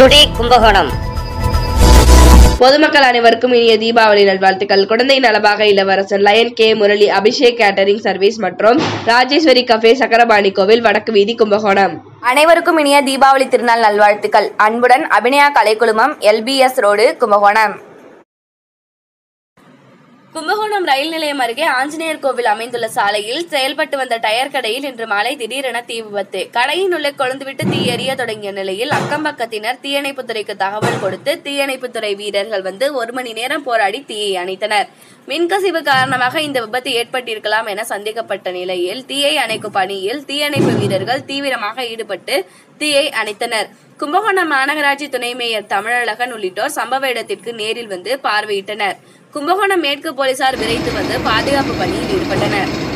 today Kumbakonam பொதுமக்கள் அனைவருக்கும் இனிய தீபாவளி நல்வாழ்த்துக்கள் குழந்தை நலபாக இளவரசன் Lion K Murali Abhishek catering service மற்றும் ராஜேஸ்வரி கஃபே சக்கரபாணி கோவில் வடக்கு வீதி கும்பகோணம் அனைவருக்கும் இனிய தீபாவளி திருநாள் நல்வாழ்த்துக்கள் அன்புடன் அபிநயா கலைக்குழுமம் எல்பிஎஸ் ரோடு கும்பகோணம் கும்பகோணம் ரயில் நிலையம் அருகே ஆஞ்சநேயர் கோவில் அமைந்துள்ள சாலையில் செயல்பட்டு வந்த டயர் கடையில் இன்று மாலை திடீரென தீ விபத்து கடையின் உள்ளே கொழுந்துவிட்டு தீ எரிய தொடங்கிய நிலையில் அக்கம்பக்கத்தினர் தீயணைப்புத்துறைக்கு தகவல் கொடுத்து தீயணைப்புத்துறை வீரர்கள் வந்து ஒரு மணி நேரம் போராடி தீயை அணைத்தனர் மின்கசிவு காரணமாக இந்த விபத்து ஏற்பட்டிருக்கலாம் என சந்தேகப்பட்ட நிலையில் தீயை அணைக்கும் பணியில் தீயணைப்பு வீரர்கள் தீவிரமாக ஈடுபட்டு தீயை அணைத்தனர் கும்பகோணம் மாநகராட்சி துணை மேயர் தமிழழகன் உள்ளிட்டோர் சம்பவ இடத்திற்கு நேரில் வந்து பார்வையிட்டனர் கும்பகோணம் மேற்கு போலீசார் விரைந்து வந்து பாதுகாப்பு பணியில் ஈடுபட்டனர்